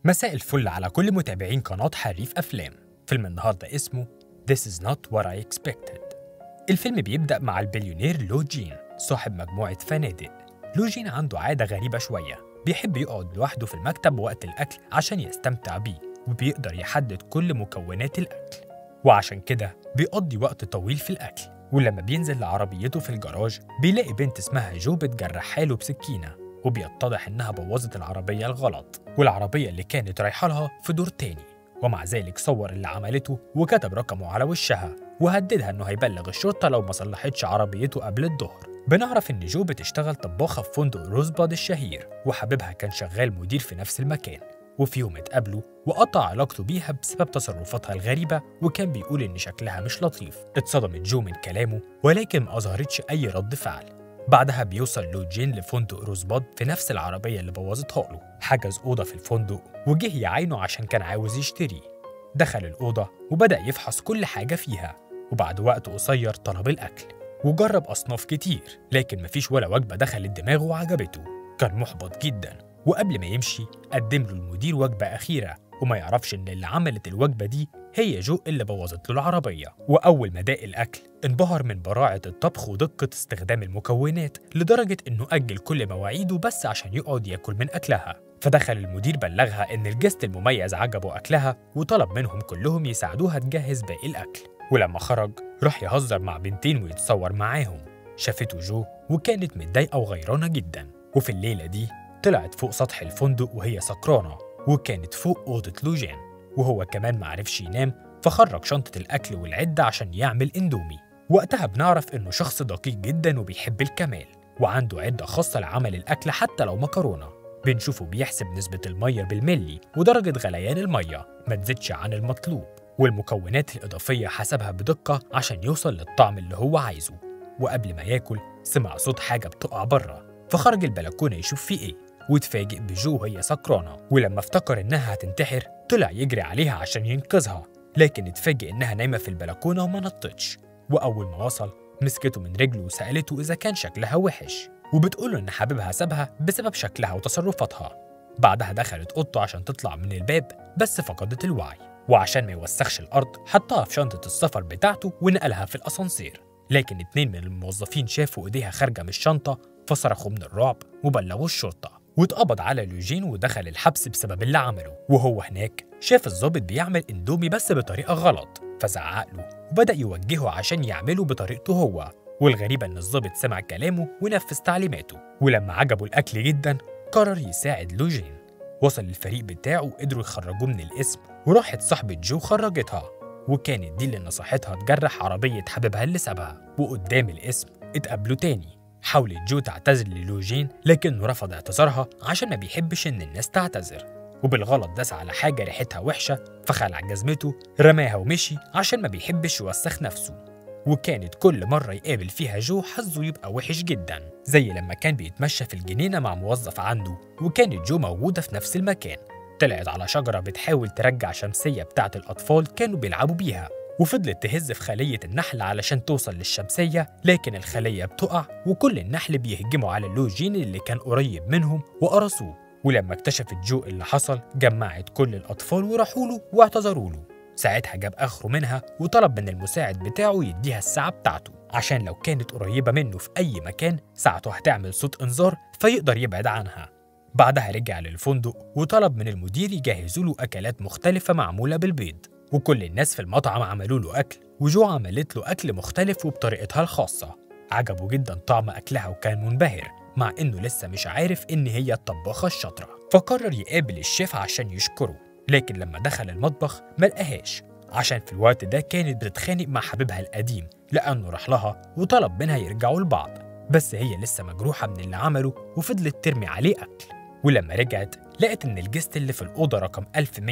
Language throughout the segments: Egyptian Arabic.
مساء الفل على كل متابعين قناة حريف أفلام فيلم النهاردة اسمه This is not what I expected الفيلم بيبدأ مع البليونير لو جين صاحب مجموعة فنادق لو جين عنده عادة غريبة شوية بيحب يقعد لوحده في المكتب وقت الأكل عشان يستمتع بيه وبيقدر يحدد كل مكونات الأكل وعشان كده بيقضي وقت طويل في الأكل ولما بينزل لعربيته في الجراج بيلاقي بنت اسمها جو بتجرح حاله بسكينة وبيتضح إنها بوظت العربية الغلط والعربية اللي كانت رايحة لها في دور تاني ومع ذلك صور اللي عملته وكتب رقمه على وشها وهددها إنه هيبلغ الشرطة لو ما صلحتش عربيته قبل الظهر بنعرف إن جو بتشتغل طباخة في فندق روزباد الشهير وحبيبها كان شغال مدير في نفس المكان وفي يوم اتقابلوا وقطع علاقته بيها بسبب تصرفاتها الغريبة وكان بيقول إن شكلها مش لطيف اتصدمت جو من كلامه ولكن ما أظهرتش أي رد فعل بعدها بيوصل لو جين لفندق روزباد في نفس العربية اللي بوظتها له حجز أوضة في الفندق وجه يعاينه عشان كان عاوز يشتري دخل الأوضة وبدأ يفحص كل حاجة فيها وبعد وقت قصير طلب الأكل وجرب أصناف كتير لكن مفيش ولا وجبة دخلت دماغه وعجبته كان محبط جدا وقبل ما يمشي قدم له المدير وجبة أخيرة وما يعرفش إن اللي عملت الوجبة دي هي جو اللي بوظت له العربية وأول ما داق الأكل انبهر من براعة الطبخ ودقة استخدام المكونات لدرجة إنه أجل كل مواعيده بس عشان يقعد ياكل من أكلها فدخل المدير بلغها إن الجست المميز عجبه أكلها وطلب منهم كلهم يساعدوها تجهز باقي الأكل ولما خرج راح يهزر مع بنتين ويتصور معاهم شافته جو وكانت متضايقة وغيرانة جدا وفي الليلة دي طلعت فوق سطح الفندق وهي سكرانة وكانت فوق أوضة لوجين وهو كمان معرفش ينام فخرج شنطة الأكل والعدة عشان يعمل إندومي وقتها بنعرف إنه شخص دقيق جدا وبيحب الكمال وعنده عدة خاصة لعمل الأكل حتى لو مكرونة بنشوفه بيحسب نسبة المية بالملي ودرجة غليان المية ما تزيدش عن المطلوب والمكونات الإضافية حسبها بدقة عشان يوصل للطعم اللي هو عايزه وقبل ما ياكل سمع صوت حاجة بتقع بره فخرج البلكونة يشوف فيه إيه واتفاجئ بجو وهي سكرانة ولما افتكر إنها هتنتحر طلع يجري عليها عشان ينقذها لكن اتفاجئ إنها نايمة في البلكونة وما نطتش وأول ما وصل مسكته من رجله وسألته إذا كان شكلها وحش وبتقوله إن حبيبها سابها بسبب شكلها وتصرفاتها بعدها دخلت أوضته عشان تطلع من الباب بس فقدت الوعي وعشان ما يوسخش الأرض حطها في شنطة السفر بتاعته ونقلها في الأسانسير لكن اتنين من الموظفين شافوا إيديها خارجة من الشنطة فصرخوا من الرعب وبلغوا الشرطة واتقبض على لوجين ودخل الحبس بسبب اللي عمله وهو هناك شاف الضابط بيعمل اندومي بس بطريقة غلط فزعق له وبدأ يوجهه عشان يعمله بطريقته هو والغريبة إن الضابط سمع كلامه ونفذ تعليماته ولما عجبه الأكل جدا قرر يساعد لوجين وصل الفريق بتاعه وقدروا يخرجوه من الاسم وراحت صاحبة جو خرجتها وكانت دي اللي نصحتها تجرح عربية حبيبها اللي سابها وقدام الاسم اتقابلوا تاني حاولت جو تعتذر للوجين لكنه رفض اعتذارها عشان ما بيحبش إن الناس تعتذر وبالغلط داس على حاجة ريحتها وحشة فخلع جزمته رماها ومشي عشان ما بيحبش يوسخ نفسه وكانت كل مرة يقابل فيها جو حظه يبقى وحش جدا زي لما كان بيتمشى في الجنينة مع موظف عنده وكانت جو موجودة في نفس المكان طلعت على شجرة بتحاول ترجع شمسية بتاعة الأطفال كانوا بيلعبوا بيها وفضلت تهز في خلية النحل علشان توصل للشمسية لكن الخلية بتقع وكل النحل بيهجموا على لوجين اللي كان قريب منهم وقرصوه ولما اكتشفت جو اللي حصل جمعت كل الأطفال وراحوا له واعتذروا له ساعتها جاب آخره منها وطلب من المساعد بتاعه يديها الساعة بتاعته عشان لو كانت قريبة منه في أي مكان ساعته هتعمل صوت إنذار فيقدر يبعد عنها بعدها رجع للفندق وطلب من المدير يجهزوا له أكلات مختلفة معمولة بالبيض وكل الناس في المطعم عملوا له أكل وجو عملت له أكل مختلف وبطريقتها الخاصة عجبه جدا طعم أكلها وكان منبهر مع إنه لسه مش عارف إن هي الطباخة الشاطرة فقرر يقابل الشيف عشان يشكره لكن لما دخل المطبخ ملقاهاش عشان في الوقت ده كانت بتتخانق مع حبيبها القديم لأنه راح لها وطلب منها يرجعوا لبعض بس هي لسه مجروحة من اللي عمله وفضلت ترمي عليه أكل ولما رجعت لقت إن الجست اللي في الأوضة رقم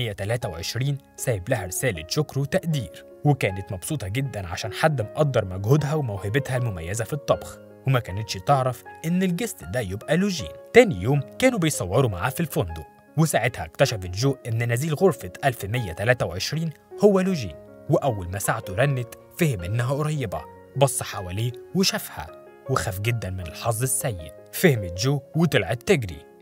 1123 سايب لها رسالة شكر وتقدير وكانت مبسوطة جدا عشان حد مقدر مجهودها وموهبتها المميزة في الطبخ وما كانتش تعرف إن الجست ده يبقى لوجين تاني يوم كانوا بيصوروا معاه في الفندق وساعتها اكتشفت جو إن نزيل غرفة 1123 هو لوجين وأول ما ساعته رنت فهم إنها قريبة بص حواليه وشافها وخاف جدا من الحظ السيء فهمت جو وطلعت تجري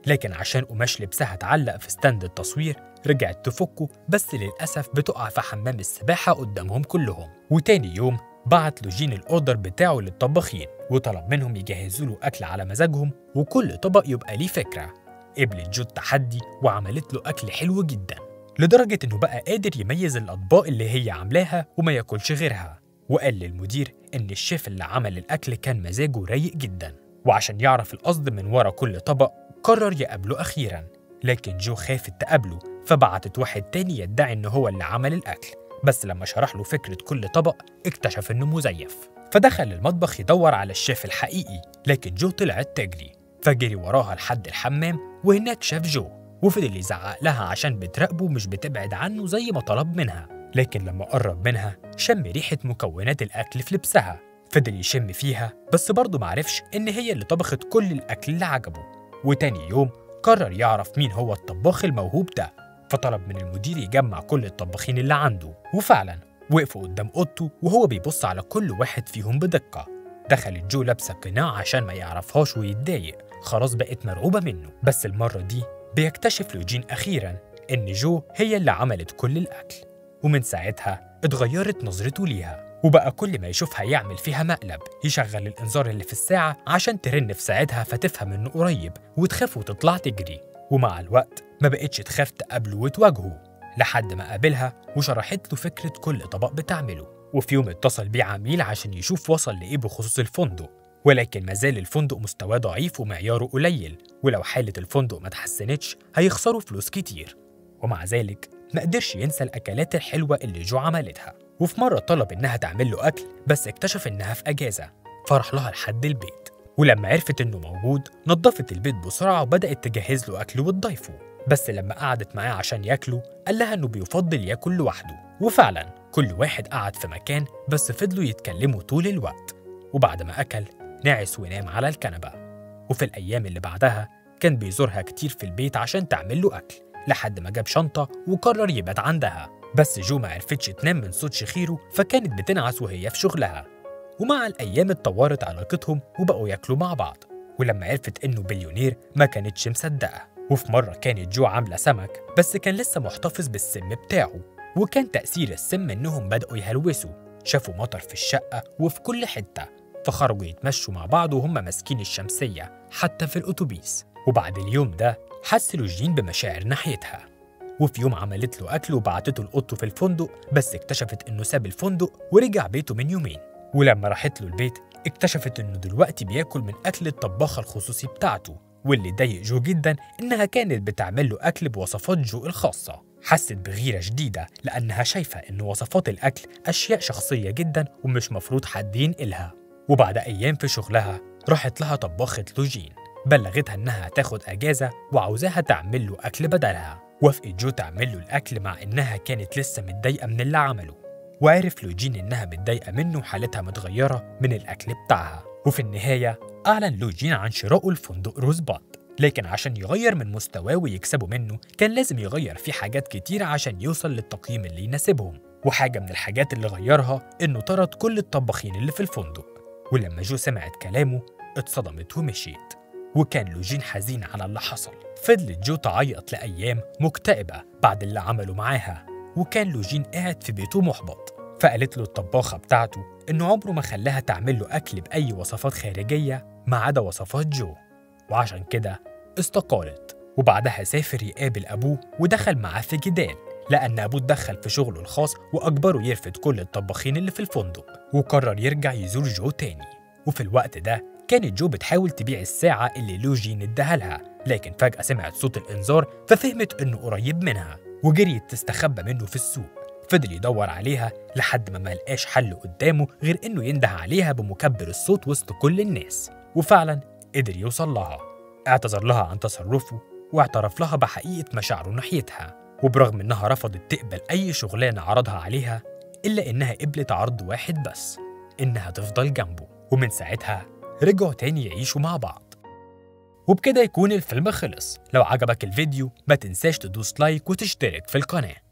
لكن عشان قماش لبسها اتعلق في ستاند التصوير رجعت تفكه بس للأسف بتقع في حمام السباحة قدامهم كلهم وتاني يوم بعت لوجين الأوردر بتاعه للطباخين وطلب منهم يجهزوا له أكل على مزاجهم وكل طبق يبقى ليه فكرة قبلت جو التحدي وعملت له أكل حلو جدا لدرجة إنه بقى قادر يميز الأطباق اللي هي عاملاها وما ياكلش غيرها وقال للمدير إن الشيف اللي عمل الأكل كان مزاجه رايق جدا وعشان يعرف القصد من ورا كل طبق قرر يقابله أخيرا لكن جو خافت تقابله فبعتت واحد تاني يدعي إن هو اللي عمل الأكل بس لما شرح له فكرة كل طبق اكتشف إنه مزيف فدخل المطبخ يدور على الشيف الحقيقي لكن جو طلعت تجري فجري وراها لحد الحمام وهناك شاف جو وفضل يزعق لها عشان بتراقبه مش بتبعد عنه زي ما طلب منها لكن لما قرب منها شم ريحة مكونات الأكل في لبسها فضل يشم فيها بس برضه معرفش إن هي اللي طبخت كل الأكل اللي عجبه وتاني يوم قرر يعرف مين هو الطباخ الموهوب ده فطلب من المدير يجمع كل الطباخين اللي عنده وفعلا وقفوا قدام اوضته وهو بيبص على كل واحد فيهم بدقة دخلت جو لابسة قناع عشان ما يعرفهاش ويتضايق خلاص بقت مرعوبة منه بس المرة دي بيكتشف لوجين أخيرا إن جو هي اللي عملت كل الأكل ومن ساعتها اتغيرت نظرته ليها وبقى كل ما يشوفها يعمل فيها مقلب يشغل الإنذار اللي في الساعة عشان ترن في ساعتها فتفهم إنه قريب وتخاف وتطلع تجري ومع الوقت ما بقتش تخاف تقابله وتواجهه لحد ما قابلها وشرحت له فكرة كل طبق بتعمله وفي يوم اتصل بيه عميل عشان يشوف وصل لإيه بخصوص الفندق ولكن مازال الفندق مستواه ضعيف ومعياره قليل ولو حالة الفندق ما اتحسنتش هيخسروا فلوس كتير ومع ذلك ما قدرش ينسى الأكلات الحلوة اللي جو عملتها وفي مرة طلب إنها تعمل له أكل بس اكتشف إنها في أجازة فراح لها لحد البيت ولما عرفت إنه موجود نظفت البيت بسرعة وبدأت تجهز له أكل وتضيفه بس لما قعدت معاه عشان ياكلوا قال لها إنه بيفضل ياكل لوحده وفعلا كل واحد قعد في مكان بس فضلوا يتكلموا طول الوقت وبعد ما أكل نعس ونام على الكنبة وفي الأيام اللي بعدها كان بيزورها كتير في البيت عشان تعمل له أكل لحد ما جاب شنطة وقرر يبات عندها بس جو ما عرفتش تنام من صوت شخيره فكانت بتنعس وهي في شغلها ومع الأيام اتطورت علاقتهم وبقوا ياكلوا مع بعض ولما عرفت إنه بليونير ما كانتش مصدقة وفي مرة كانت جو عاملة سمك بس كان لسه محتفظ بالسم بتاعه وكان تأثير السم إنهم بدأوا يهلوسوا شافوا مطر في الشقة وفي كل حتة فخرجوا يتمشوا مع بعض وهم ماسكين الشمسية حتى في الأتوبيس وبعد اليوم ده حس لوجين بمشاعر ناحيتها وفي يوم عملت له أكل وبعتته لأوضته في الفندق بس اكتشفت إنه ساب الفندق ورجع بيته من يومين ولما راحت له البيت اكتشفت إنه دلوقتي بياكل من أكل الطباخة الخصوصي بتاعته واللي ضايق جو جدا إنها كانت بتعمل له أكل بوصفات جو الخاصة حست بغيرة شديدة لأنها شايفة إن وصفات الأكل أشياء شخصية جدا ومش مفروض حد ينقلها وبعد أيام في شغلها راحت لها طباخة لوجين بلغتها إنها هتاخد أجازة وعاوزاها تعمل له أكل بدلها وافقت جو تعمل له الأكل مع إنها كانت لسه متضايقة من اللي عمله وعرف لوجين إنها متضايقة منه وحالتها متغيرة من الأكل بتاعها وفي النهاية أعلن لوجين عن شرائه لفندق روزباد لكن عشان يغير من مستواه ويكسبوا منه كان لازم يغير فيه حاجات كتير عشان يوصل للتقييم اللي يناسبهم وحاجة من الحاجات اللي غيرها إنه طرد كل الطباخين اللي في الفندق ولما جو سمعت كلامه اتصدمت ومشيت وكان لوجين حزين على اللي حصل فضلت جو تعيط لأيام مكتئبة بعد اللي عمله معاها وكان لوجين قاعد في بيته محبط فقالت له الطباخة بتاعته إنه عمره ما خلاها تعمل له أكل بأي وصفات خارجية ما عدا وصفات جو وعشان كده استقالت وبعدها سافر يقابل أبوه ودخل معاه في جدال لأن أبوه اتدخل في شغله الخاص وأجبره يرفض كل الطباخين اللي في الفندق وقرر يرجع يزور جو تاني وفي الوقت ده كانت جو بتحاول تبيع الساعة اللي لوجين اداها لها لكن فجأة سمعت صوت الإنذار ففهمت إنه قريب منها وجريت تستخبى منه في السوق فضل يدور عليها لحد ما ملقاش حل قدامه غير إنه ينده عليها بمكبر الصوت وسط كل الناس وفعلا قدر يوصل لها اعتذر لها عن تصرفه واعترف لها بحقيقة مشاعره ناحيتها وبرغم إنها رفضت تقبل أي شغلانة عرضها عليها إلا إنها قبلت عرض واحد بس إنها تفضل جنبه ومن ساعتها رجعوا تاني يعيشوا مع بعض وبكده يكون الفيلم خلص لو عجبك الفيديو ما تنساش تدوس لايك وتشترك في القناه